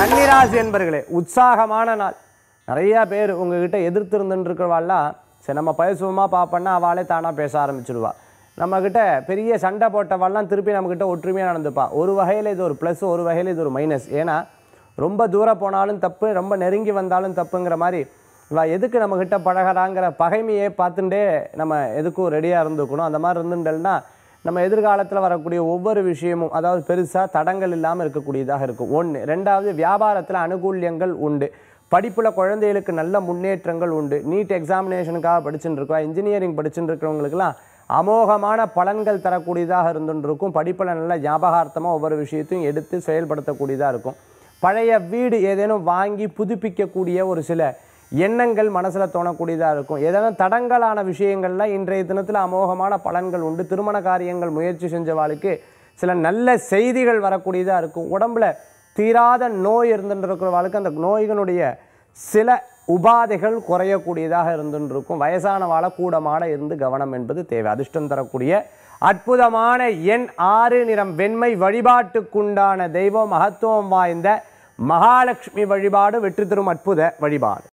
கன்னிராசி என்பர்களே உற்சாகமான நாள் நிறைய பேர் உங்ககிட்ட எதிர்த்து இருந்துட்டு இருக்கிறவாள்லாம் சரி நம்ம பேசுவோமா பார்ப்போன்னா அவளே தானாக பேச ஆரம்பிச்சிடுவா நம்மக்கிட்ட பெரிய சண்டை போட்டவாள்லாம் திருப்பி நம்மக்கிட்ட ஒற்றுமையாக நடந்துப்பா ஒரு வகையில் இது ஒரு ப்ளஸ் ஒரு வகையில் இது ஒரு மைனஸ் ஏன்னா ரொம்ப தூரம் போனாலும் தப்பு ரொம்ப நெருங்கி வந்தாலும் தப்புங்கிற மாதிரி இவ எதுக்கு நம்மக்கிட்ட பழகிறாங்கிற பகைமையை பார்த்துட்டே நம்ம எதுக்கும் ரெடியாக இருந்துக்கணும் அந்த மாதிரி இருந்துட்டேன்னா நம்ம எதிர்காலத்தில் வரக்கூடிய ஒவ்வொரு விஷயமும் அதாவது பெருசாக தடங்கள் இல்லாமல் இருக்கக்கூடியதாக இருக்கும் ஒன்று ரெண்டாவது வியாபாரத்தில் அனுகூல்யங்கள் உண்டு படிப்பில் குழந்தைகளுக்கு நல்ல முன்னேற்றங்கள் உண்டு நீட் எக்ஸாமினேஷனுக்காக படிச்சுட்டு இருக்கோம் இன்ஜினியரிங் படிச்சுட்டு இருக்கிறவங்களுக்குலாம் அமோகமான பலன்கள் தரக்கூடியதாக இருந்துட்டு இருக்கும் படிப்பில் நல்ல ஞாபகார்த்தமாக ஒவ்வொரு விஷயத்தையும் எடுத்து செயல்படுத்தக்கூடியதாக இருக்கும் பழைய வீடு ஏதேனும் வாங்கி புதுப்பிக்கக்கூடிய ஒரு சில எண்ணங்கள் மனசில் தோணக்கூடியதாக இருக்கும் ஏதேனும் தடங்கலான விஷயங்கள்லாம் இன்றைய தினத்தில் அமோகமான பலன்கள் உண்டு திருமண காரியங்கள் முயற்சி செஞ்சவாளுக்கு சில நல்ல செய்திகள் வரக்கூடியதாக இருக்கும் உடம்புல தீராத நோய் இருந்துட்டு இருக்கிறவாளுக்கு அந்த நோய்களுடைய சில உபாதைகள் குறையக்கூடியதாக இருந்துட்டு இருக்கும் வயசானவாளை கூடமாட இருந்து கவனம் என்பது தேவை அதிர்ஷ்டம் தரக்கூடிய அற்புதமான எண் ஆறு நிறம் வெண்மை வழிபாட்டுக்குண்டான தெய்வம் மகத்துவம் வாய்ந்த மகாலட்சுமி வழிபாடு வெற்றி தரும் அற்புத வழிபாடு